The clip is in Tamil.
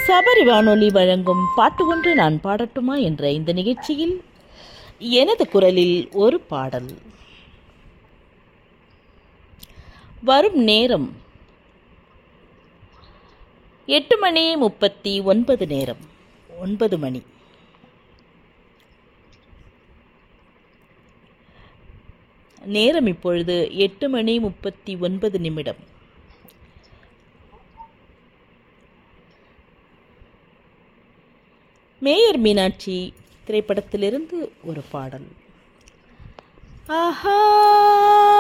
சபரி வானொலி வழங்கும் பாட்டு ஒன்று நான் பாடட்டுமா என்ற இந்த நிகழ்ச்சியில் எனது குரலில் ஒரு பாடல் வரும் நேரம் எட்டு மணி முப்பத்தி ஒன்பது நேரம் ஒன்பது மணி நேரம் இப்பொழுது எட்டு மணி முப்பத்தி ஒன்பது நிமிடம் மேயர் மீனாட்சி திரைப்படத்திலிருந்து ஒரு பாடல் ஆஹா